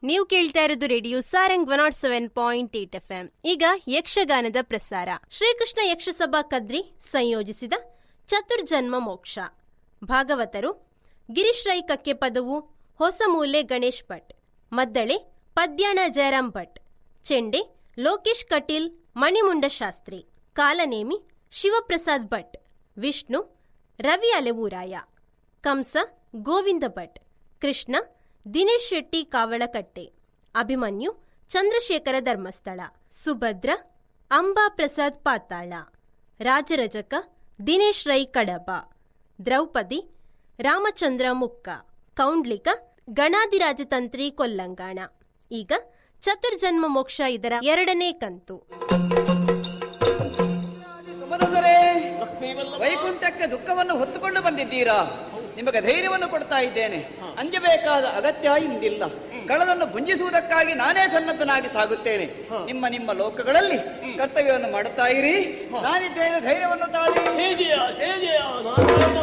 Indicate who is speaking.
Speaker 1: ನೀವು ಕೇಳ್ತಾ ಇರೋದು radio Sarang one naught seven point eight F M ಈಗ ಯಕ್ಷಗಾನದ ಪ್ರಸಾರ ಶ್ರೀಕೃಷ್ಣ ಯಕ್ಷಸಭಾ ಕದ್ರಿ ಸಂಯೋಜಿಸಿದ ಚತುರ್ಜನ್ಮ ಮೋಕ್ಷ ಭಾಗವತರು ಗಿರೀಶ್ ರೈ ಕಕ್ಕೆ ಪದವು ಹೊಸಮೂಲೆ ಗಣೇಶ್ ಭಟ್ ಮದ್ದಳೆ ಪದ್ಯಾಣ ಜಯರಾಮ್ ಭಟ್ ಚೆಂಡೆ ಲೋಕೇಶ್ ಕಟೀಲ್ ಮಣಿಮುಂಡ ಶಾಸ್ತ್ರಿ ಕಾಲನೇಮಿ ಶಿವಪ್ರಸಾದ್ ಭಟ್ ವಿಷ್ಣು ರವಿ ಅಲೆವೂರಾಯ ಕಂಸ ಗೋವಿಂದ ಭಟ್ ಕೃಷ್ಣ ದಿನೇಶ್ ಶೆಟ್ಟಿ ಕಾವಳಕಟ್ಟೆ ಅಭಿಮನ್ಯು ಚಂದ್ರಶೇಖರ ಧರ್ಮಸ್ಥಳ ಸುಭದ್ರ ಅಂಬಾ ಪ್ರಸಾದ್ ಪಾತಾಳ ರಾಜರಜಕ ದಿನೇಶ್ ರೈ ಕಡಬ ದ್ರೌಪದಿ ರಾಮಚಂದ್ರ ಮುಕ್ಕ ಕೌಂಡ್ಲಿಕ ಗಣಾದಿರಾಜತಂತ್ರಿ ಕೊಲ್ಲಂಗಾಣ ಈಗ ಚತುರ್ಜನ್ಮ ಮೋಕ್ಷ ಇದರ ಎರಡನೇ ಕಂತು
Speaker 2: ಸುಮನಸರೇ ವೈಕುಂಠಕ್ಕೆ ದುಃಖವನ್ನು ಹೊತ್ತುಕೊಂಡು ಬಂದಿದ್ದೀರಾ ನಿಮಗೆ ಧೈರ್ಯವನ್ನು ಕೊಡ್ತಾ ಇದ್ದೇನೆ ಅಂಜಬೇಕಾದ ಅಗತ್ಯ ಇಂದಿಲ್ಲ ಕಳದನ್ನು ಭುಂಜಿಸುವುದಕ್ಕಾಗಿ ನಾನೇ ಸನ್ನದ್ಧನಾಗಿ ಸಾಗುತ್ತೇನೆ ನಿಮ್ಮ ನಿಮ್ಮ ಲೋಕಗಳಲ್ಲಿ ಕರ್ತವ್ಯವನ್ನು ಮಾಡುತ್ತಾ ಇರಿ ನಾನಿದ್ದೇನೆ ಧೈರ್ಯವನ್ನು ತಾಳಿ
Speaker 3: ಜಯ ಜಯ ಜಯ ನಾರಾಯಣ